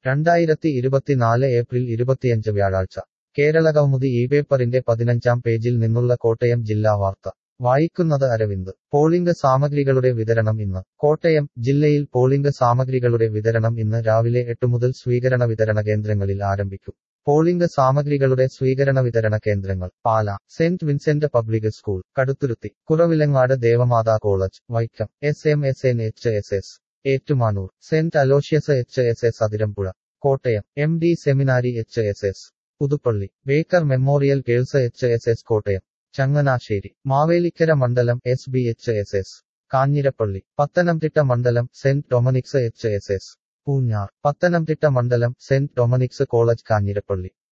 രണ്ടായിരത്തി ഇരുപത്തിനാല് ഏപ്രിൽ ഇരുപത്തിയഞ്ച് വ്യാഴാഴ്ച കേരളകൗമുദി ഈ പേപ്പറിന്റെ പതിനഞ്ചാം പേജിൽ നിന്നുള്ള കോട്ടയം ജില്ലാ വാർത്ത വായിക്കുന്നത് അരവിന്ദ് പോളിംഗ് സാമഗ്രികളുടെ വിതരണം ഇന്ന് കോട്ടയം ജില്ലയിൽ പോളിംഗ് സാമഗ്രികളുടെ വിതരണം ഇന്ന് രാവിലെ എട്ട് മുതൽ സ്വീകരണ വിതരണ കേന്ദ്രങ്ങളിൽ ആരംഭിക്കും പോളിംഗ് സാമഗ്രികളുടെ സ്വീകരണ വിതരണ കേന്ദ്രങ്ങൾ Pala saint Vincent public school Kaduthuruthy Kuravilangad Devamatha college Vaikom S M S N H S S Ettumanoor saint Aloysius H S S Athirampuzha Kottayam M D seminary H S S Puthuppally Baker memorial girls H S S Kottayam Changanassery Mavelikkara മണ്ഡലം S B H S S Kanjirappally Pathanamthitta മണ്ഡലം saint Dominic's H S S Poonjar Pathanamthitta മണ്ഡലം saint ഡൊമനിക്സ് college Kanjirappally